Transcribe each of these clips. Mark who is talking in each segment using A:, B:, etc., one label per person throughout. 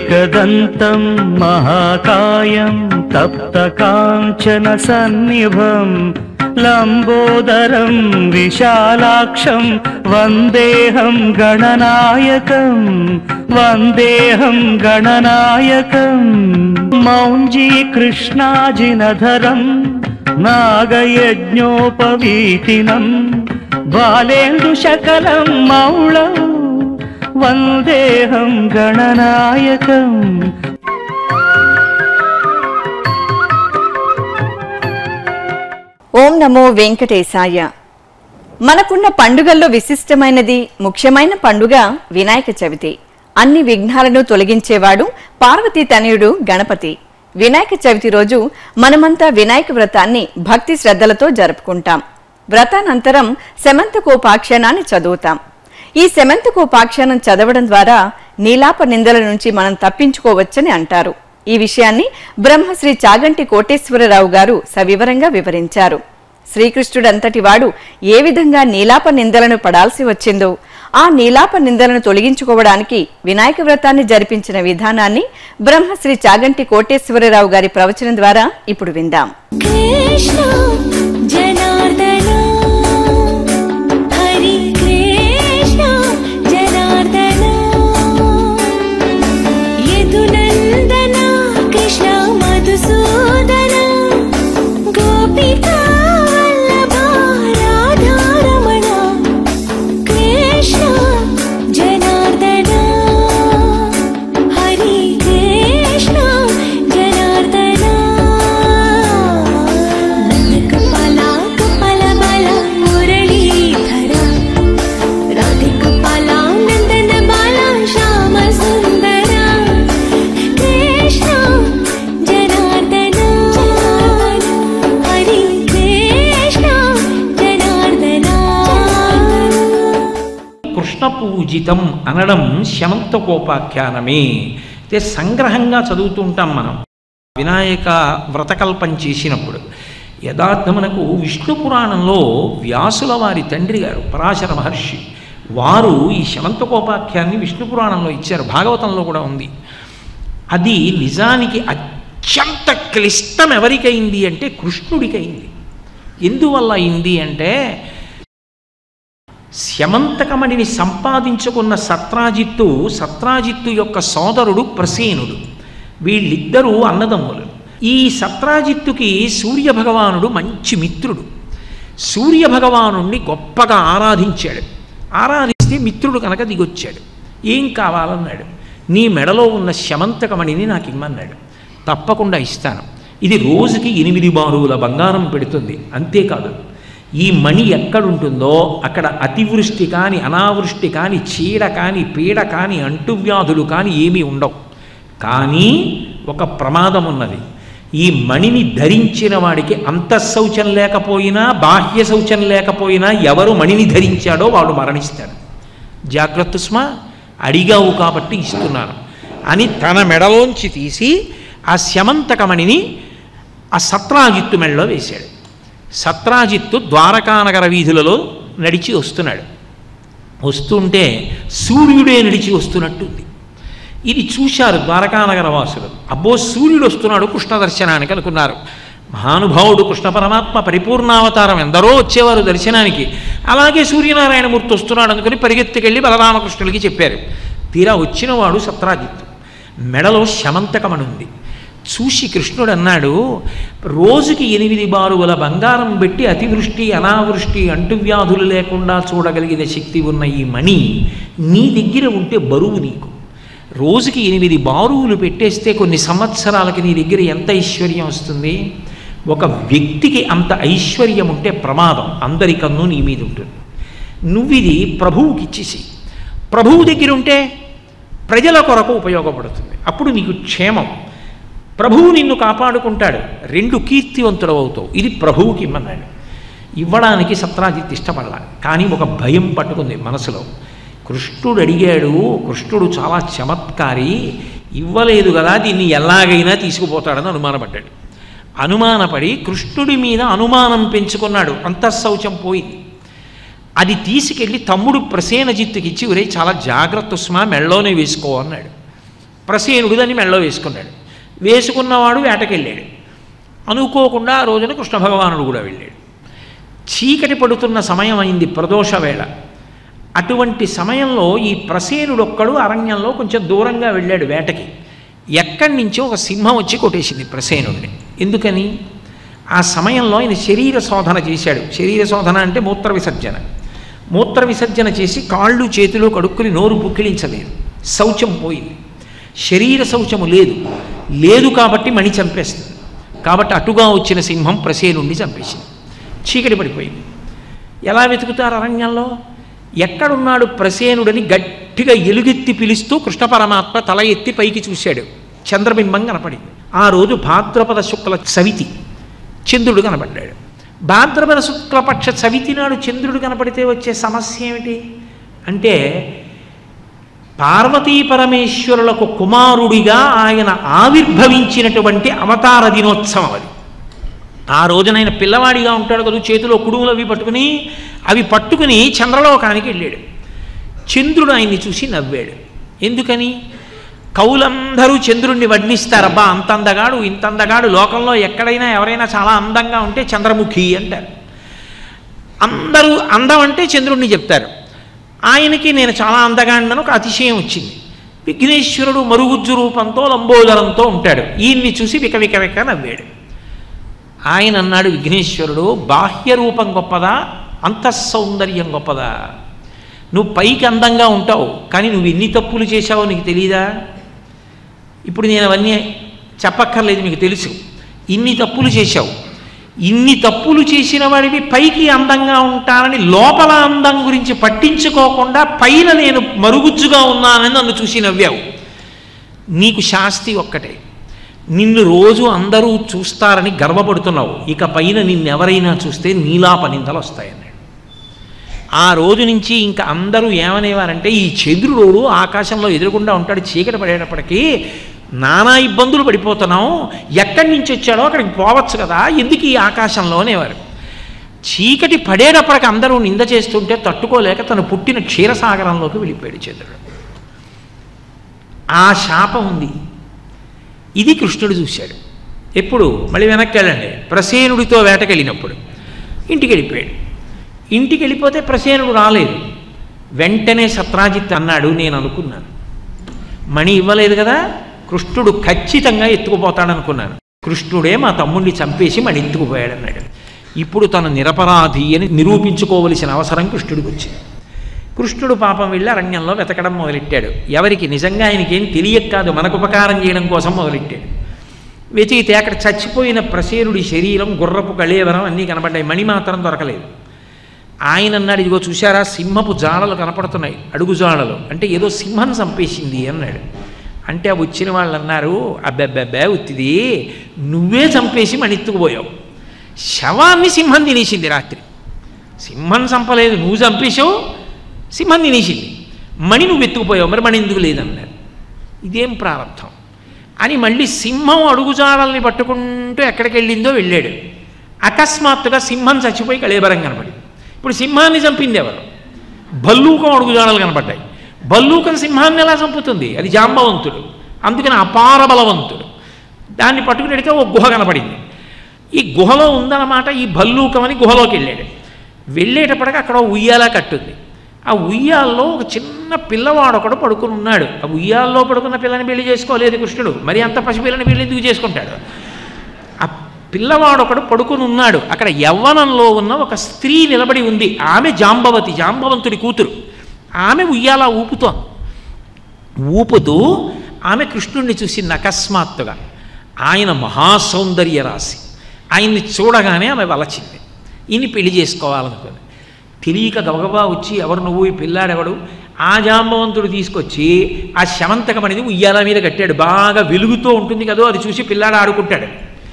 A: एकदन्तं महाकायं तप्तकाञ्चनसन्निभं लम्बोदरं विशालाक्षं वन्देऽहं गणनायकं वन्देऽहं गणनायकं मौञ्जीकृष्णाजिनधरं नागयज्ञोपवीतिनं बालेन्दुशकलं मौळौ వందేహం గణనాయకం
B: ఓం నమో వెంకటేశాయ మనకున్న పండుగల్లో విశిష్టమైనది ముఖ్యమైన పండుగ వినాయక చవితి అన్ని విఘ్నాలను తొలగించేవాడు పార్వతీ తనయుడు గణపతి వినాయక చవితి రోజు మనమంతా వినాయక వ్రతాన్ని భక్తి శ్రద్ధలతో జరుపుకుంటాం వ్రతానంతరం శమంతకోపాఖ్యానాన్ని చదువుతాం ఈ శమంతకోపాఖ్యానం చదవడం ద్వారా నీలాప నిందల నుంచి మనం తప్పించుకోవచ్చని అంటారు ఈ విషయాన్ని బ్రహ్మశ్రీ చాగంటి కోటేశ్వరరావు గారు సవివరంగా వివరించారు శ్రీకృష్ణుడంతటి వాడు ఏ విధంగా నీలాప నిందలను పడాల్సి వచ్చిందో ఆ నీలాప నిందలను తొలగించుకోవడానికి వినాయక వ్రతాన్ని జరిపించిన విధానాన్ని బ్రహ్మశ్రీ చాగంటి కోటేశ్వరరావు గారి ప్రవచనం ద్వారా ఇప్పుడు విందాం
C: కృష్ణ జనార్దన హరి కృష్ణ జనార్దన యదునందన కృష్ణ మధుసూదన గోపికా వల్లభ రాధారమణ కృష్ణ జనార్దన హరి కృష్ణ జనార్దన నందకపాల కపాల బాల మురళీధర రాధికపాల నందన బాల శ్యామ సుందర కృష్ణ జనార్దన హరి కృష్ణ జనార్దన
D: కృష్ణ పూజితం అనడం శమంతకోపాఖ్యానమే అయితే సంగ్రహంగా చదువుతూ ఉంటాం మనం వినాయక వ్రతకల్పం చేసినప్పుడు యథార్థమునకు విష్ణు పురాణంలో వ్యాసుల వారి తండ్రి గారు పరాశర మహర్షి వారు ఈ శమంతకోపాఖ్యాన్ని విష్ణు పురాణంలో ఇచ్చారు భాగవతంలో కూడా ఉంది అది నిజానికి అత్యంత క్లిష్టం ఎవరికైంది అంటే కృష్ణుడికైంది ఎందువల్ల అయింది అంటే శమంతకమణిని సంపాదించుకున్న సత్రాజిత్తు సత్రాజిత్తు యొక్క సోదరుడు ప్రసేనుడు వీళ్ళిద్దరూ అన్నదమ్ములు ఈ సత్రాజిత్తుకి సూర్యభగవానుడు మంచి మిత్రుడు సూర్యభగవానుణ్ణి గొప్పగా ఆరాధించాడు ఆరాధిస్తే మిత్రుడు కనుక దిగొచ్చాడు ఏం కావాలన్నాడు నీ మెడలో ఉన్న శమంతకమణిని నాకు ఇమ్మన్నాడు తప్పకుండా ఇస్తాను ఇది రోజుకి ఎనిమిది బారువుల బంగారం పెడుతుంది అంతేకాదు ఈ మణి ఎక్కడుంటుందో అక్కడ అతివృష్టి కాని అనావృష్టి కాని చీడ కాని పీడ కాని అంటువ్యాధులు కాని ఏమీ ఉండవు కానీ ఒక ప్రమాదం ఉన్నది ఈ మణిని ధరించిన వాడికి అంతఃశౌచం లేకపోయినా బాహ్య శౌచం లేకపోయినా ఎవరు మణిని ధరించాడో వాడు మరణిస్తాడు జాగ్రత్త స్మా అడిగావు కాబట్టి ఇస్తున్నాను అని తన మెడలోంచి తీసి ఆ శమంతకమణిని ఆ సత్రాజిత్తు మెడలో వేశాడు సత్రాజిత్తు ద్వారకానగర వీధులలో నడిచి వస్తున్నాడు వస్తుంటే సూర్యుడే నడిచి వస్తున్నట్టుంది ఇది చూశారు ద్వారకానగర వాసులు అబ్బో సూర్యుడు వస్తున్నాడు కృష్ణ దర్శనానికి అనుకున్నారు మహానుభావుడు కృష్ణ పరమాత్మ పరిపూర్ణావతారం ఎందరో వచ్చేవారు దర్శనానికి అలాగే సూర్యనారాయణమూర్తి వస్తున్నాడు అనుకుని పరిగెత్తుకెళ్ళి బలరామకృష్ణులకి చెప్పారు తీరా వచ్చినవాడు సత్రాజిత్తు మెడలో శమంతకమని ఉంది చూసి కృష్ణుడు అన్నాడు రోజుకి ఎనిమిది బారువుల బంగారం పెట్టి అతివృష్టి అనావృష్టి అంటువ్యాధులు లేకుండా చూడగలిగిన శక్తి ఉన్న ఈ మణి నీ దగ్గర ఉంటే బరువు నీకు రోజుకి ఎనిమిది బారువులు పెట్టేస్తే కొన్ని సంవత్సరాలకి నీ దగ్గర ఎంత ఐశ్వర్యం వస్తుంది ఒక వ్యక్తికి అంత ఐశ్వర్యం ఉంటే ప్రమాదం అందరి కన్ను నీ మీద ఉంటుంది నువ్విది ప్రభువుకి ఇచ్చేసి ప్రభువు దగ్గర ఉంటే ప్రజల కొరకు ఉపయోగపడుతుంది అప్పుడు నీకు క్షేమం ప్రభువు నిన్ను కాపాడుకుంటాడు రెండు కీర్తివంతుడు అవుతావు ఇది ప్రభువుకి ఇమ్మన్నాడు ఇవ్వడానికి సత్రాజిత్ ఇష్టపడాల కానీ ఒక భయం పట్టుకుంది మనసులో కృష్ణుడు అడిగాడు కృష్ణుడు చాలా చమత్కారి ఇవ్వలేదు కదా దీన్ని ఎలాగైనా తీసుకుపోతాడని అనుమానపడ్డాడు అనుమానపడి కృష్ణుడి మీద అనుమానం పెంచుకున్నాడు అంతఃశౌచం పోయింది అది తీసుకెళ్ళి తమ్ముడు ప్రసేనజిత్తుకి ఇచ్చి ఒరే చాలా జాగ్రత్త ఉస్మా మెళ్ళలోనే వేసుకో అన్నాడు ప్రసేనుడు దాన్ని మెళ్ళలో వేసుకున్నాడు వేసుకున్నవాడు వేటకెళ్ళాడు అనుకోకుండా ఆ రోజున కృష్ణ భగవానుడు కూడా వెళ్ళాడు చీకటి పడుతున్న సమయం అయింది ప్రదోష వేళ అటువంటి సమయంలో ఈ ప్రసేనుడొక్కడు అరణ్యంలో కొంచెం దూరంగా వెళ్ళాడు వేటకి ఎక్కడి నుంచో ఒక సింహం వచ్చి కొట్టేసింది ప్రసేనుడిని ఎందుకని ఆ సమయంలో ఆయన శరీర శోధన చేశాడు శరీర శోధన అంటే మూత్ర విసర్జన మూత్ర విసర్జన చేసి కాళ్ళు చేతులు కడుక్కుని నోరు పుక్కిలించలేదు శౌచం పోయింది శరీర శౌచము లేదు లేదు కాబట్టి మణి చంపేస్తుంది కాబట్టి అటుగా వచ్చిన సింహం ప్రసేనుణ్ణి చంపేసింది చీకటి పడిపోయింది ఎలా వెతుకుతారు అరణ్యంలో ఎక్కడున్నాడు ప్రసేనుడని గట్టిగా ఎలుగెత్తి పిలుస్తూ కృష్ణ పరమాత్మ తల ఎత్తి పైకి చూశాడు చంద్రబింబం కనపడింది ఆ రోజు భాద్రపద శుక్ల సవితి చంద్రుడు కనపడ్డాడు భాద్రపద శుక్లపక్ష చవితి నాడు చంద్రుడు కనపడితే వచ్చే సమస్య ఏమిటి అంటే పార్వతీ పరమేశ్వరులకు కుమారుడిగా ఆయన ఆవిర్భవించినటువంటి అవతార దినోత్సవం అది ఆ రోజున ఆయన పిల్లవాడిగా ఉంటాడు కదా చేతిలో కుడుములు అవి పట్టుకుని అవి పట్టుకుని చంద్రలోకానికి వెళ్ళాడు చంద్రుడు ఆయన్ని చూసి నవ్వాడు ఎందుకని కవులందరూ చంద్రుణ్ణి వర్ణిస్తారబ్బా అంత అందగాడు ఇంత అందగాడు లోకంలో ఎక్కడైనా ఎవరైనా చాలా అందంగా ఉంటే చంద్రముఖి అంటారు అందరూ అందం అంటే చంద్రుణ్ణి చెప్తారు ఆయనకి నేను చాలా అందగాడినని ఒక అతిశయం వచ్చింది విఘ్నేశ్వరుడు మరుగుజ్జు రూపంతో లంబోదరంతో ఉంటాడు ఈయన్ని చూసి విక విక విక నవ్వాడు ఆయన అన్నాడు విఘ్నేశ్వరుడు బాహ్య రూపం గొప్పదా అంతఃసౌందర్యం గొప్పదా నువ్వు పైకి అందంగా ఉంటావు కానీ నువ్వు ఎన్ని తప్పులు చేశావో నీకు తెలియదా ఇప్పుడు నేను అవన్నీ చెప్పక్కర్లేదు మీకు తెలుసు ఇన్ని తప్పులు చేశావు ఇన్ని తప్పులు చేసిన వాడివి పైకి అందంగా ఉంటానని లోపల అందం గురించి పట్టించుకోకుండా పైన నేను మరుగుజ్జుగా ఉన్నానని నన్ను చూసి నవ్వావు నీకు శాస్తి ఒక్కటే నిన్ను రోజు అందరూ చూస్తారని గర్వపడుతున్నావు ఇక పైన నిన్నెవరైనా చూస్తే నీలాప నిందలు వస్తాయన్నాడు ఆ రోజు నుంచి ఇంకా అందరూ ఏమనేవారంటే ఈ చంద్రుడు ఆకాశంలో ఎదురుకుండా ఉంటాడు చీకటి పడేటప్పటికీ నానా ఇబ్బందులు పడిపోతున్నాం ఎక్కడి నుంచి వచ్చాడో అక్కడికి పోవచ్చు కదా ఎందుకు ఈ ఆకాశంలో అనేవారు చీకటి పడేటప్పటికి అందరూ నింద చేస్తుంటే తట్టుకోలేక తను పుట్టిన క్షీరసాగరంలోకి వెళ్ళిపోయాడు చంద్రుడు ఆ శాపం ఉంది ఇది కృష్ణుడు చూశాడు ఎప్పుడు మళ్ళీ వెనక్కి వెళ్ళండి ప్రసేనుడితో వేటకెళ్ళినప్పుడు ఇంటికి వెళ్ళిపోయాడు ఇంటికి వెళ్ళిపోతే ప్రసేనుడు రాలేదు వెంటనే సత్రాజిత్ అన్నాడు నేను అనుకున్నాను మణి ఇవ్వలేదు కదా కృష్ణుడు ఖచ్చితంగా ఎత్తుకుపోతాడనుకున్నాను కృష్ణుడే మా తమ్ముడిని చంపేసి మణి ఎత్తుకుపోయాడు అన్నాడు ఇప్పుడు తను నిరపరాధి అని నిరూపించుకోవలసిన అవసరం కృష్ణుడికి వచ్చింది కృష్ణుడు పాపం వెళ్ళి అరణ్యంలో వెతకడం మొదలెట్టాడు ఎవరికి నిజంగా ఆయనకేం తెలియక కాదు మనకు ఉపకారం చేయడం కోసం మొదలెట్టాడు వెతికితే అక్కడ చచ్చిపోయిన ప్రసేనుడి శరీరం గుర్రపు కళేవరం అన్నీ కనబడ్డాయి మణి మాత్రం దొరకలేదు ఆయన అన్నాడు ఇదిగో చూశారా సింహపు జాడలు కనపడుతున్నాయి అడుగు జాడలు అంటే ఏదో సింహం చంపేసింది అన్నాడు అంటే ఆ వచ్చిన వాళ్ళు అన్నారు అబ్బెబ్బెబ్బే ఉత్తిది నువ్వే చంపేసి మణిత్తుకుపోయావు శవాన్ని సింహం తినేసింది రాత్రి సింహం చంపలేదు నువ్వు చంపేశావు సింహం తినేసింది మణి నువ్వు ఎత్తుకుపోయావు మరి మణి ఎందుకు లేదన్నారు ఇదేం ప్రారంభం అని మళ్ళీ సింహం అడుగుజాడల్ని పట్టుకుంటూ ఎక్కడికి వెళ్ళిందో వెళ్ళాడు అకస్మాత్తుగా సింహం చచ్చిపోయి కళేబరం కనపడింది ఇప్పుడు సింహాన్ని చంపింది ఎవరు భల్లూకం అడుగుజాడలు కనపడ్డాయి భల్లూకం సింహాన్ని ఎలా చంపుతుంది అది జాంబవంతుడు అందుకని అపార బలవంతుడు దాన్ని పట్టుకునేడితే ఒక గుహ కనపడింది ఈ గుహలో ఉందన్నమాట ఈ భల్లూకం అని గుహలోకి వెళ్ళాడు వెళ్ళేటప్పటికి అక్కడ ఓ ఉయ్యాల కట్టుంది ఆ ఉయ్యాల్లో ఒక చిన్న పిల్లవాడు ఒకడు పడుకుని ఉన్నాడు ఆ ఉయ్యాల్లో పడుకున్న పిల్లని పెళ్లి చేసుకోలేదు కృష్ణుడు మరి అంత పసిపిల్లని పెళ్లి ఎందుకు చేసుకుంటాడు ఆ పిల్లవాడు ఒకడు పడుకుని ఉన్నాడు అక్కడ యవ్వనంలో ఉన్న ఒక స్త్రీ నిలబడి ఉంది ఆమె జాంబవతి జాంబవంతుడి కూతురు ఆమె ఉయ్యాల ఊపుతోంది ఊపుతూ ఆమె కృష్ణుణ్ణి చూసింది అకస్మాత్తుగా ఆయన మహాసౌందర్య రాశి ఆయన్ని చూడగానే ఆమె వలచింది ఈయన్ని పెళ్లి చేసుకోవాలనుకుంది తెలియక గబగబా వచ్చి ఎవరు నువ్వు ఈ పిల్లాడెవడు ఆ జాంబవంతుడు తీసుకొచ్చి ఆ శమంతకం అనేది ఉయ్యాల మీద కట్టాడు బాగా వెలుగుతూ ఉంటుంది కదో అది చూసి పిల్లాడు ఆడుకుంటాడు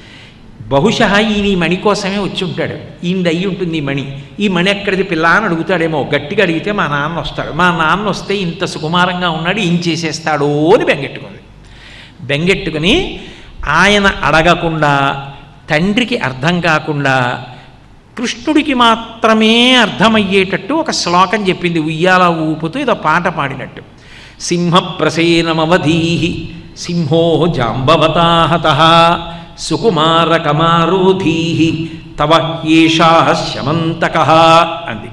D: బహుశా ఈయన ఈ మణి కోసమే వచ్చి ఉంటాడు ఈయనది అయ్యి ఉంటుంది ఈ మణి ఈ మణి ఎక్కడిది పిల్ల అని అడుగుతాడేమో గట్టిగా అడిగితే మా నాన్న వస్తాడు మా నాన్న వస్తే ఇంత సుకుమారంగా ఉన్నాడు ఏం చేసేస్తాడో అని బెంగెట్టుకుంది బెంగెట్టుకుని ఆయన అడగకుండా తండ్రికి అర్థం కాకుండా కృష్ణుడికి మాత్రమే అర్థమయ్యేటట్టు ఒక శ్లోకం చెప్పింది ఉయ్యాల ఊపుతూ ఇదో పాట పాడినట్టు సింహ ప్రసేనమవధీహి సింహో జాంబవతాహత సుకుమారకమారోధీ తవ ఏషా శమంతక అంది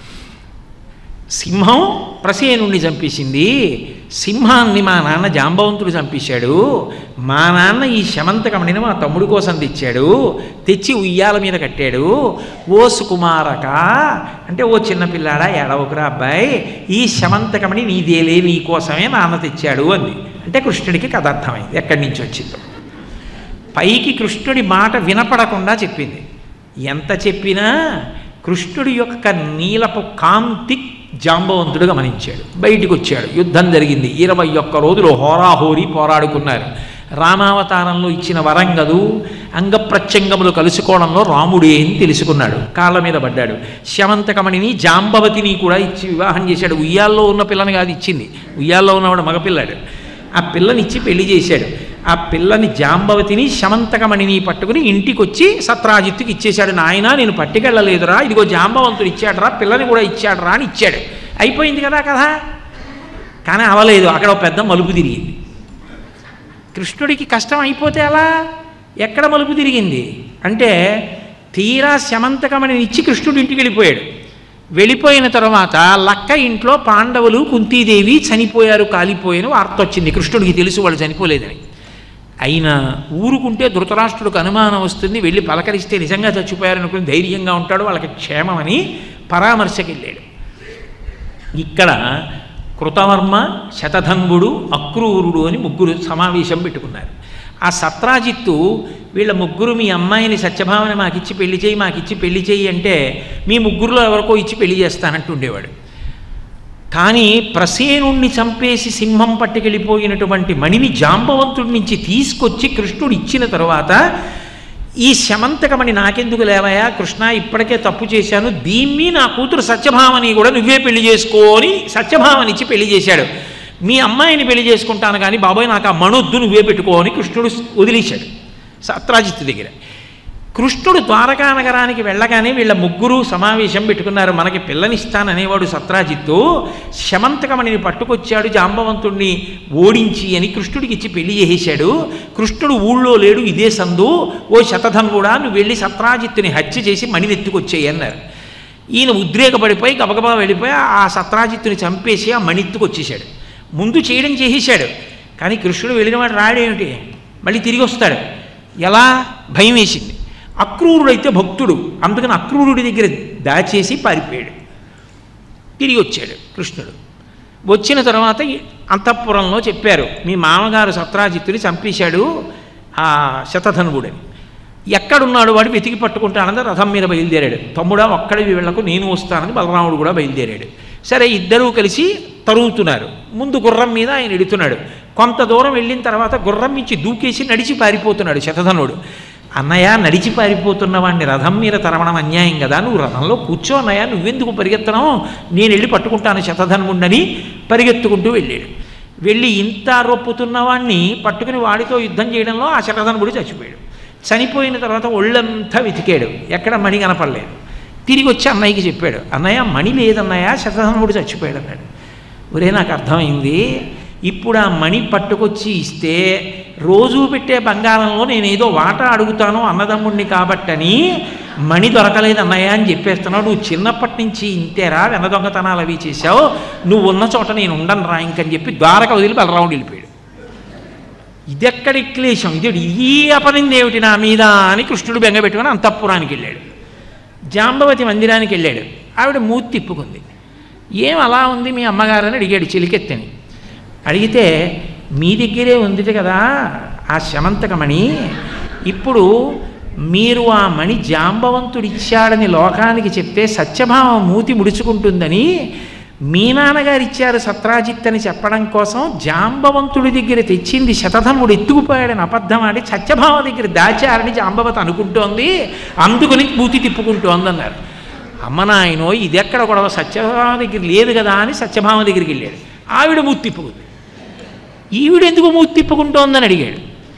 D: సింహం ప్రసేనుణ్ణి చంపేసింది సింహాన్ని మా నాన్న జాంబవంతుడు చంపేశాడు మా నాన్న ఈ శమంతకమణిని మా తమ్ముడి కోసం తెచ్చాడు తెచ్చి ఉయ్యాల మీద కట్టాడు ఓ సుకుమారక అంటే ఓ చిన్నపిల్లాడా ఎడవకురా అబ్బాయి ఈ శమంతకమణి నీదేలే నీ కోసమే నాన్న తెచ్చాడు అంది అంటే కృష్ణుడికి కథ అర్థమైంది ఎక్కడి నుంచి వచ్చిందో పైకి కృష్ణుడి మాట వినపడకుండా చెప్పింది ఎంత చెప్పినా కృష్ణుడి యొక్క నీలపు కాంతి జాంబవంతుడు గమనించాడు బయటికి వచ్చాడు యుద్ధం జరిగింది ఇరవై ఒక్క రోజులు హోరాహోరీ పోరాడుకున్నారు రామావతారంలో ఇచ్చిన వరంగదు అంగప్రత్యంగములు కలుసుకోవడంలో రాముడే అని తెలుసుకున్నాడు కాళ్ళ మీద పడ్డాడు శమంతకమణిని జాంబవతిని కూడా ఇచ్చి వివాహం చేశాడు ఉయ్యాల్లో ఉన్న పిల్లని కాదు ఇచ్చింది ఉయ్యాల్లో ఉన్నవాడు మగపిల్లాడు ఆ పిల్లనిచ్చి పెళ్లి చేశాడు ఆ పిల్లని జాంబవతిని శమంతకమణిని పట్టుకుని ఇంటికి వచ్చి సత్రాజిత్తుకి ఇచ్చేశాడు నాయన నేను పట్టుకెళ్ళలేదురా ఇదిగో జాంబవంతుడు ఇచ్చాడురా పిల్లని కూడా ఇచ్చాడురా అని ఇచ్చాడు అయిపోయింది కదా కదా కానీ అవలేదు అక్కడ ఒక పెద్ద మలుపు తిరిగింది కృష్ణుడికి కష్టం అయిపోతే అలా ఎక్కడ మలుపు తిరిగింది అంటే తీరా శమంతకమని ఇచ్చి కృష్ణుడి ఇంటికి వెళ్ళిపోయాడు వెళ్ళిపోయిన తర్వాత లక్క ఇంట్లో పాండవులు కుంతీదేవి చనిపోయారు కాలిపోయారు వార్త వచ్చింది కృష్ణుడికి తెలుసు వాళ్ళు చనిపోలేదని అయినా ఊరుకుంటే ధృతరాష్ట్రుడికి అనుమానం వస్తుంది వెళ్ళి పలకరిస్తే నిజంగా చచ్చిపోయారు అనుకుని ధైర్యంగా ఉంటాడు వాళ్ళకి క్షేమమని పరామర్శకి వెళ్ళాడు ఇక్కడ కృతవర్మ శతధంగుడు అక్రూరుడు అని ముగ్గురు సమావేశం పెట్టుకున్నారు ఆ సత్రాజిత్తు వీళ్ళ ముగ్గురు మీ అమ్మాయిని సత్యభావన మాకిచ్చి పెళ్లి చేయి మాకిచ్చి పెళ్లి చేయి అంటే మీ ముగ్గురులో ఎవరికో ఇచ్చి పెళ్లి చేస్తానంటూ ఉండేవాడు కానీ ప్రసేనుణ్ణి చంపేసి సింహం పట్టుకెళ్ళిపోయినటువంటి మణిని జాంబవంతుడి నుంచి తీసుకొచ్చి కృష్ణుడు ఇచ్చిన తర్వాత ఈ శమంతకమణి నాకెందుకు లేవయా కృష్ణ ఇప్పటికే తప్పు చేశాను దీన్ని నా కూతురు సత్యభామని కూడా నువ్వే పెళ్లి చేసుకోని సత్యభామనిచ్చి పెళ్లి చేశాడు మీ అమ్మాయిని పెళ్లి చేసుకుంటాను కానీ బాబాయ్ నాకు ఆ మణొద్దు నువ్వే పెట్టుకో అని కృష్ణుడు వదిలేశాడు సత్రాజిత్తు దగ్గర కృష్ణుడు ద్వారకా నగరానికి వెళ్ళగానే వీళ్ళ ముగ్గురు సమావేశం పెట్టుకున్నారు మనకి పిల్లనిస్తాననేవాడు సత్రాజిత్తు శమంతకమణిని పట్టుకొచ్చాడు జాంబవంతుణ్ణి ఓడించి అని కృష్ణుడికి ఇచ్చి పెళ్లి చేసేశాడు కృష్ణుడు ఊళ్ళో లేడు ఇదే సందు ఓ శతధం కూడా నువ్వు వెళ్ళి సత్రాజిత్తుని హత్య చేసి మణిని ఎత్తుకొచ్చేయి అన్నారు ఈయన ఉద్రేకపడిపోయి గబగబా వెళ్ళిపోయి ఆ సత్రాజిత్తుని చంపేసి ఆ మణిత్తుకు వచ్చేసాడు ముందు చేయడం చేసేశాడు కానీ కృష్ణుడు వెళ్ళిన వాడు రాడేమిటి మళ్ళీ తిరిగి వస్తాడు ఎలా భయం వేసింది అక్రూరుడైతే భక్తుడు అందుకని అక్రూరుడి దగ్గర దాచేసి పారిపోయాడు తిరిగి వచ్చాడు కృష్ణుడు వచ్చిన తర్వాత ఈ అంతఃపురంలో చెప్పారు మీ మామగారు సత్రాజిత్తుని చంపేశాడు ఆ శతధనువుడని ఎక్కడున్నాడు వాడు వెతికి పట్టుకుంటానని రథం మీద బయలుదేరాడు తమ్ముడా ఒక్కడివి వెళ్ళకు నేను వస్తానని బలరాముడు కూడా బయలుదేరాడు సరే ఇద్దరూ కలిసి తరుగుతున్నారు ముందు గుర్రం మీద ఆయన ఎడుతున్నాడు కొంత దూరం వెళ్ళిన తర్వాత గుర్రం నుంచి దూకేసి నడిచి పారిపోతున్నాడు శతధనుడు అన్నయ్య నడిచి పారిపోతున్న వాడిని రథం మీద తరవడం అన్యాయం కదా నువ్వు రథంలో కూర్చో అన్నయ్య నువ్వెందుకు పరిగెత్తడం నేను వెళ్ళి పట్టుకుంటాను శతధనుముండని పరిగెత్తుకుంటూ వెళ్ళాడు వెళ్ళి ఇంత రొప్పుతున్న వాడిని పట్టుకుని వాడితో యుద్ధం చేయడంలో ఆ శతధనుడు చచ్చిపోయాడు చనిపోయిన తర్వాత ఒళ్ళంతా వెతికాడు ఎక్కడ మణి కనపడలేదు తిరిగి వచ్చి అన్నయ్యకి చెప్పాడు అన్నయ్య మణి లేదన్నయ్య శతధనుడు చచ్చిపోయాడు అన్నాడు ఒరే నాకు అర్థమైంది ఇప్పుడు ఆ మణి పట్టుకొచ్చి ఇస్తే రోజు పెట్టే బంగారంలో నేను ఏదో వాటా అడుగుతాను అన్నదమ్ముడిని కాబట్టని మణి దొరకలేదు అన్నయ్య అని చెప్పేస్తున్నావు నువ్వు చిన్నప్పటి నుంచి ఇంతేరా వెన దొంగతనాలు అవి చేశావు నువ్వు ఉన్న చోట నేను ఉండను రా ఇంకని చెప్పి ద్వారక వదిలి బలరాముడు వెళ్ళిపోయాడు ఇదెక్కడి క్లేశం ఇది ఈ అపనింది ఏమిటి నా మీద అని కృష్ణుడు బెంగపెట్టుకుని అంతఃపురానికి వెళ్ళాడు జాంబవతి మందిరానికి వెళ్ళాడు ఆవిడ మూతి తిప్పుకుంది ఏం అలా ఉంది మీ అమ్మగారు అని అడిగాడు చిలికెత్తని అడిగితే మీ దగ్గరే ఉంది కదా ఆ శమంతకమణి ఇప్పుడు మీరు ఆ మణి జాంబవంతుడు ఇచ్చాడని లోకానికి చెప్తే సత్యభామ మూతి ముడుచుకుంటుందని మీ నాన్నగారు ఇచ్చారు సత్రాజిత్ అని చెప్పడం కోసం జాంబవంతుడి దగ్గర తెచ్చింది శతధముడు ఎత్తుకుపోయాడని అబద్ధం ఆడి సత్యభామ దగ్గర దాచారని జాంబవతి అనుకుంటోంది అందుకని మూతి తిప్పుకుంటోంది అన్నారు అమ్మ నాయనో ఇది ఎక్కడ గొడవ సత్యభామ దగ్గర లేదు కదా అని సత్యభామ దగ్గరికి వెళ్ళాడు ఆవిడ మూతి తిప్పుకుంది ఈవిడ ఎందుకు మూతి తిప్పుకుంటోందని అడిగాడు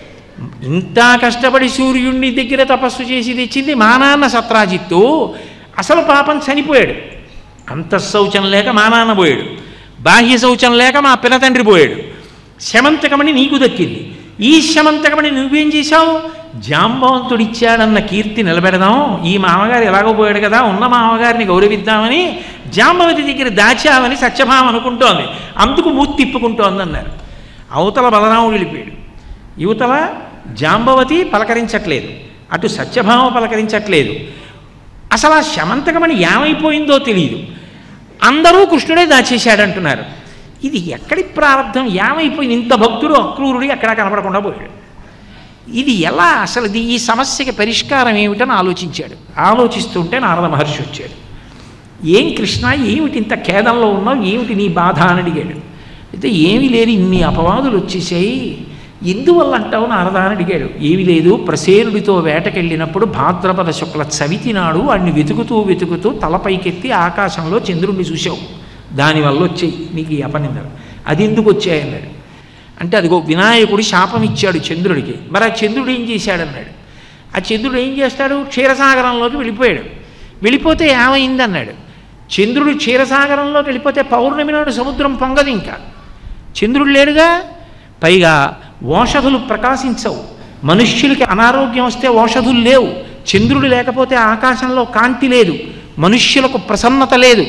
D: ఇంత కష్టపడి సూర్యుడిని దగ్గర తపస్సు చేసి తెచ్చింది మా నాన్న సత్రాజిత్తు అసలు పాపం చనిపోయాడు అంత శౌచం లేక మా నాన్న పోయాడు బాహ్య శౌచం లేక మా పినతండ్రి పోయాడు శమంతకమణి నీకు దక్కింది ఈ శమంతకమణి నువ్వేం చేశావు జాంబవంతుడిచ్చాడన్న కీర్తి నిలబెడదాం ఈ మామగారు ఎలాగో పోయాడు కదా ఉన్న మామగారిని గౌరవిద్దామని జాంబవతి దగ్గర దాచామని సత్యభామ అనుకుంటోంది అందుకు మూర్తి తిప్పుకుంటోంది అన్నారు అవతల బలరాముడు వెళ్ళిపోయాడు యువతల జాంబవతి పలకరించట్లేదు అటు సత్యభామ పలకరించట్లేదు అసలు ఆ శమంతకమని ఏమైపోయిందో తెలియదు అందరూ కృష్ణుడే దాచేశాడంటున్నారు ఇది ఎక్కడి ప్రారంధం ఏమైపోయింది ఇంత భక్తుడు అక్రూరుడి ఎక్కడా కనపడకుండా పోయాడు ఇది ఎలా అసలు ఇది ఈ సమస్యకి పరిష్కారం ఏమిటని ఆలోచించాడు ఆలోచిస్తుంటే నారద మహర్షి వచ్చాడు ఏం కృష్ణ ఏమిటి ఇంత ఖేదంలో ఉన్నావు ఏమిటి నీ బాధ అని అడిగాడు అయితే ఏమీ లేదు ఇన్ని అపవాదులు వచ్చేసాయి ఎందువల్ల అంటావు నారద అని అడిగాడు ఏమీ లేదు ప్రసేనుడితో వేటకెళ్ళినప్పుడు భాద్రపద శుక్ల చవితి నాడు వాడిని వెతుకుతూ వెతుకుతూ తలపైకెత్తి ఆకాశంలో చంద్రుడిని చూసావు దానివల్ల వచ్చాయి నీకు ఈ అపనిందలు అది ఎందుకు వచ్చాయన్నాడు అంటే అదిగో వినాయకుడు శాపం ఇచ్చాడు చంద్రుడికి మరి ఆ చంద్రుడు ఏం చేశాడన్నాడు ఆ చంద్రుడు ఏం చేస్తాడు క్షీరసాగరంలోకి వెళ్ళిపోయాడు వెళ్ళిపోతే ఏమైంది అన్నాడు చంద్రుడు క్షీరసాగరంలోకి వెళ్ళిపోతే పౌర్ణమి నాడు సముద్రం పొంగదు ఇంకా చంద్రుడు లేడుగా పైగా ఓషధులు ప్రకాశించవు మనుష్యులకి అనారోగ్యం వస్తే ఓషధులు లేవు చంద్రుడు లేకపోతే ఆకాశంలో కాంతి లేదు మనుష్యులకు ప్రసన్నత లేదు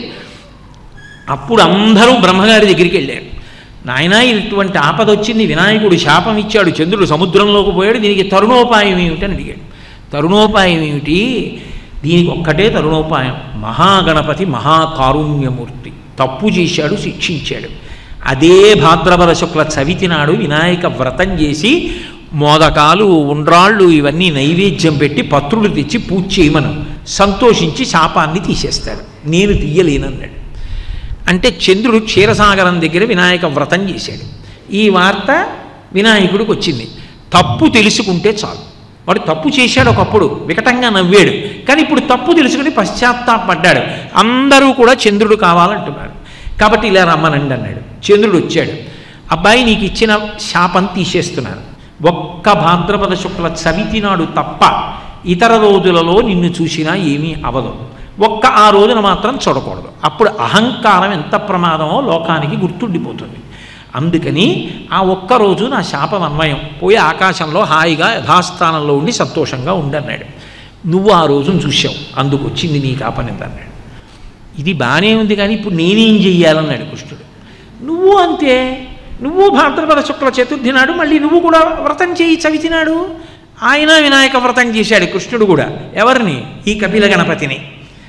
D: అప్పుడు అందరూ బ్రహ్మగారి దగ్గరికి వెళ్ళారు నాయన ఇటువంటి ఆపద వచ్చింది వినాయకుడు శాపం ఇచ్చాడు చంద్రుడు సముద్రంలోకి పోయాడు దీనికి తరుణోపాయం ఏమిటని అడిగాడు తరుణోపాయం ఏమిటి దీనికి ఒక్కటే తరుణోపాయం మహాగణపతి మహాకారుణ్యమూర్తి తప్పు చేశాడు శిక్షించాడు అదే భాద్రపద శుక్ల చవితి నాడు వినాయక వ్రతం చేసి మోదకాలు ఉండ్రాళ్ళు ఇవన్నీ నైవేద్యం పెట్టి పత్రులు తెచ్చి పూజ చేయమను సంతోషించి శాపాన్ని తీసేస్తాడు నేను తీయలేనన్నాడు అంటే చంద్రుడు క్షీరసాగరం దగ్గర వినాయక వ్రతం చేశాడు ఈ వార్త వినాయకుడికి వచ్చింది తప్పు తెలుసుకుంటే చాలు వాడు తప్పు చేశాడు ఒకప్పుడు వికటంగా నవ్వాడు కానీ ఇప్పుడు తప్పు తెలుసుకుని పశ్చాత్తాపడ్డాడు అందరూ కూడా చంద్రుడు కావాలంటున్నారు కాబట్టి ఇలా రమ్మనండి అన్నాడు చంద్రుడు వచ్చాడు అబ్బాయి నీకు ఇచ్చిన శాపం తీసేస్తున్నారు ఒక్క భాద్రపద శుక్ల చవితి నాడు తప్ప ఇతర రోజులలో నిన్ను చూసినా ఏమీ అవదు ఒక్క ఆ రోజున మాత్రం చూడకూడదు అప్పుడు అహంకారం ఎంత ప్రమాదమో లోకానికి గుర్తుండిపోతుంది అందుకని ఆ ఒక్క రోజు నా శాపం అన్వయం పోయి ఆకాశంలో హాయిగా యథాస్థానంలో ఉండి సంతోషంగా ఉండన్నాడు నువ్వు ఆ రోజును చూసావు అందుకు వచ్చింది నీకు ఆపనిందన్నాడు ఇది బాగానే ఉంది కానీ ఇప్పుడు నేనేం చెయ్యాలన్నాడు కృష్ణుడు నువ్వు అంతే నువ్వు భాద్రపద శుక్ల చతుర్థి నాడు మళ్ళీ నువ్వు కూడా వ్రతం చేయి చవితి నాడు ఆయన వినాయక వ్రతం చేశాడు కృష్ణుడు కూడా ఎవరిని ఈ కపిల గణపతిని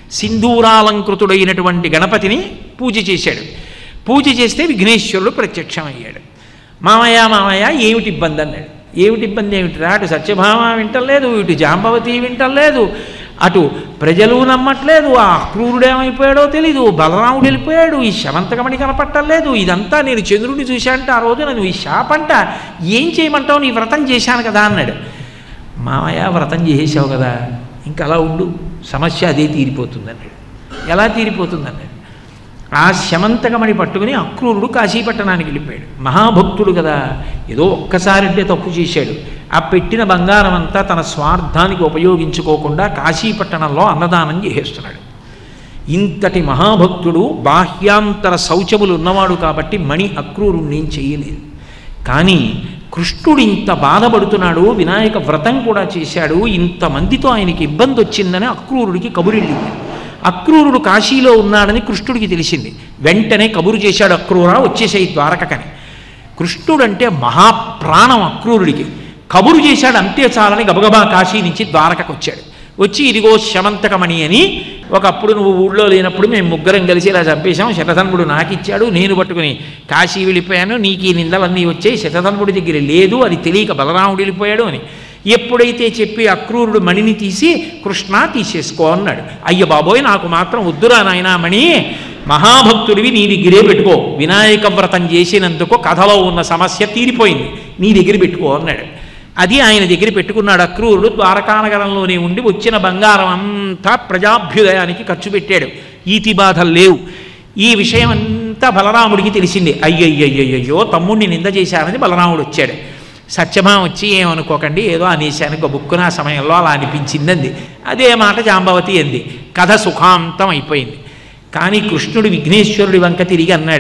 D: సింధూరాలంకృతుడైనటువంటి గణపతిని పూజ చేశాడు పూజ చేస్తే విఘ్నేశ్వరుడు ప్రత్యక్షమయ్యాడు మామయ్య మామయ్య ఏమిటి ఇబ్బంది అన్నాడు ఏమిటి ఇబ్బంది ఏమిటిరా అటు సత్యభామ వింటలేదు ఇటు జాంబవతి వింటలేదు అటు ప్రజలు నమ్మట్లేదు ఆ క్రూరుడు ఏమైపోయాడో తెలీదు బలరాముడు వెళ్ళిపోయాడు ఈ శవంతకమణి కనపట్టలేదు ఇదంతా నేను చంద్రుడిని చూశానంటే ఆ రోజు నన్ను ఈ శాపంట ఏం చేయమంటావు నీ వ్రతం చేశాను కదా అన్నాడు మామయ్య వ్రతం చేసేసావు కదా ఇంకా అలా ఉండు సమస్య అదే తీరిపోతుంది అన్నాడు ఎలా తీరిపోతుంది అన్నాడు ఆ శమంతకమణి పట్టుకుని అక్రూరుడు కాశీపట్టణానికి వెళ్ళిపోయాడు మహాభక్తుడు కదా ఏదో ఒక్కసారంటే తప్పు చేశాడు ఆ పెట్టిన బంగారం అంతా తన స్వార్థానికి ఉపయోగించుకోకుండా కాశీపట్టణంలో అన్నదానం చేసేస్తున్నాడు ఇంతటి మహాభక్తుడు బాహ్యాంతర శౌచములు ఉన్నవాడు కాబట్టి మణి అక్రూరుణ్ణి ఏం చేయలేదు కానీ కృష్ణుడు ఇంత బాధపడుతున్నాడు వినాయక వ్రతం కూడా చేశాడు ఇంతమందితో ఆయనకి ఇబ్బంది వచ్చిందని అక్రూరుడికి కబురెళ్ళింది అక్రూరుడు కాశీలో ఉన్నాడని కృష్ణుడికి తెలిసింది వెంటనే కబురు చేశాడు అక్రూర వచ్చేసేయి ద్వారకకని కృష్ణుడంటే మహాప్రాణం అక్రూరుడికి కబురు చేశాడు అంతే చాలని గబగబా కాశీ నుంచి ద్వారకకు వచ్చాడు వచ్చి ఇదిగో శమంతకమణి అని ఒకప్పుడు నువ్వు ఊళ్ళో లేనప్పుడు మేము ముగ్గురం కలిసి ఇలా చంపేశాం శతధన్వుడు నాకు ఇచ్చాడు నేను పట్టుకుని కాశీ వెళ్ళిపోయాను నీకు ఈ నిందలన్నీ వచ్చాయి శతధన్వుడి దగ్గర లేదు అది తెలియక బలరాముడు వెళ్ళిపోయాడు అని ఎప్పుడైతే చెప్పి అక్రూరుడు మణిని తీసి కృష్ణ తీసేసుకో అన్నాడు అయ్య బాబోయ్ నాకు మాత్రం వద్దురా నాయనా మణి మహాభక్తుడివి నీ దగ్గరే పెట్టుకో వినాయక వ్రతం చేసినందుకు కథలో ఉన్న సమస్య తీరిపోయింది నీ దగ్గర పెట్టుకో అన్నాడు అది ఆయన దగ్గర పెట్టుకున్నాడు అక్రూరుడు ద్వారకానగరంలోనే ఉండి వచ్చిన బంగారం అంతా ప్రజాభ్యుదయానికి ఖర్చు పెట్టాడు ఈతి బాధలు లేవు ఈ విషయం అంతా బలరాముడికి తెలిసింది అయ్యయ్యయ్యయ్యో తమ్ముడిని నింద చేశారని బలరాముడు వచ్చాడు సత్యభామ వచ్చి ఏమనుకోకండి ఏదో అనేశాను గబుక్కున ఆ సమయంలో అలా అనిపించిందంది అదే మాట జాంబవతి అంది కథ సుఖాంతం అయిపోయింది కానీ కృష్ణుడు విఘ్నేశ్వరుడి వంక తిరిగి అన్నాడు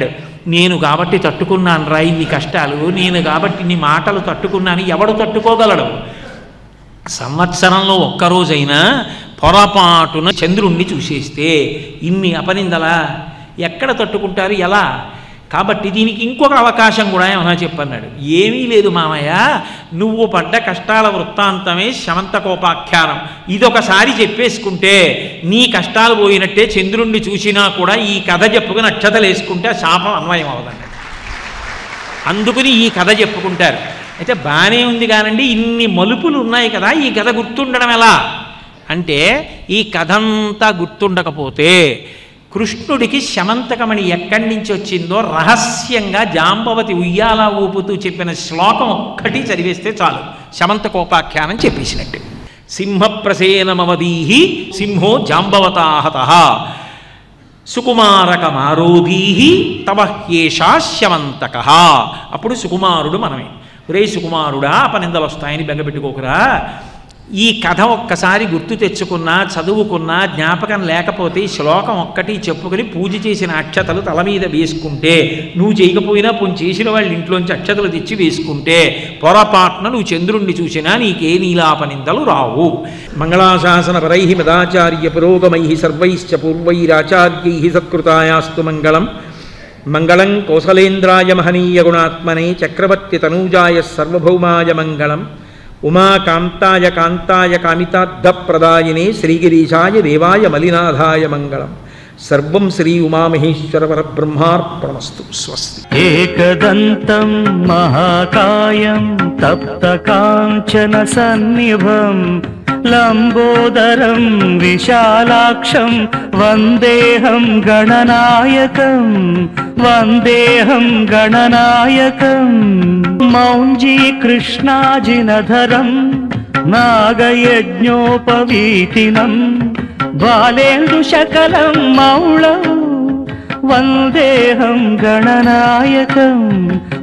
D: నేను కాబట్టి తట్టుకున్నాను రా ఇన్ని కష్టాలు నేను కాబట్టి ఇన్ని మాటలు తట్టుకున్నాను ఎవడు తట్టుకోగలడు సంవత్సరంలో ఒక్కరోజైనా పొరపాటున చంద్రుణ్ణి చూసేస్తే ఇన్ని అపనిందలా ఎక్కడ తట్టుకుంటారు ఎలా కాబట్టి దీనికి ఇంకొక అవకాశం కూడా ఏమన్నా చెప్పన్నాడు ఏమీ లేదు మామయ్య నువ్వు పడ్డ కష్టాల వృత్తాంతమే శమంతకోపాఖ్యానం ఇదొకసారి చెప్పేసుకుంటే నీ కష్టాలు పోయినట్టే చంద్రుణ్ణి చూసినా కూడా ఈ కథ చెప్పుకుని నక్షతలు వేసుకుంటే ఆ శాపం అన్వయం అవదండి అందుకుని ఈ కథ చెప్పుకుంటారు అయితే బాగానే ఉంది కానండి ఇన్ని మలుపులు ఉన్నాయి కదా ఈ కథ గుర్తుండడం ఎలా అంటే ఈ కథ అంతా గుర్తుండకపోతే కృష్ణుడికి శమంతకమణి ఎక్కడి నుంచి వచ్చిందో రహస్యంగా జాంబవతి ఉయ్యాల ఊపుతూ చెప్పిన శ్లోకం ఒక్కటి చదివేస్తే చాలు శమంతకోపాఖ్యానం చెప్పేసినట్టు సింహప్రసేనమవదీహి సింహో జాంబవతాహత సుకుమారకమారోధీహి తవ హ్యేషాశ్యమంతక అప్పుడు సుకుమారుడు మనమే ఒరే సుకుమారుడా అపనిందలు వస్తాయని బెంగపెట్టుకోకురా ఈ కథ ఒక్కసారి గుర్తు తెచ్చుకున్నా చదువుకున్నా జ్ఞాపకం లేకపోతే ఈ శ్లోకం ఒక్కటి చెప్పుకొని పూజ చేసిన అక్షతలు తల మీద వేసుకుంటే నువ్వు చేయకపోయినా పోని చేసిన వాళ్ళ ఇంట్లోంచి అక్షతలు తెచ్చి వేసుకుంటే పొరపాటున నువ్వు చంద్రుణ్ణి చూసినా నీకే నీలాపనిందలు రావు మంగళాశాసన పరై మదాచార్య పురోగమై సర్వైశ్చ పూర్వైరాచార్యై సత్కృతాయాస్తు మంగళం మంగళం కోసలేంద్రాయ మహనీయ గుణాత్మనే చక్రవర్తి తనూజాయ సర్వభౌమాయ మంగళం ఉమాకాంతాయ కాంతాయ కామితార్థప్రదాయినే శ్రీగిరీశాయ దేవాయ మలినాథాయ మంగళం సర్వం శ్రీ ఉమామహేశ్వర పరబ్రహ్మార్పణమస్తు స్వస్తి
A: एकदन्तं महाकायं तप्तकाञ्चनसन्निभं लम्बोदरं विशालाक्षं वन्देऽहं गणनायकं वन्देऽहं गणनायकं मौञ्जीकृष्णाजिनधरं नागयज्ञोपवीतिनं बालेन्दुशकलं मौळम् వందేహం గణనాయకం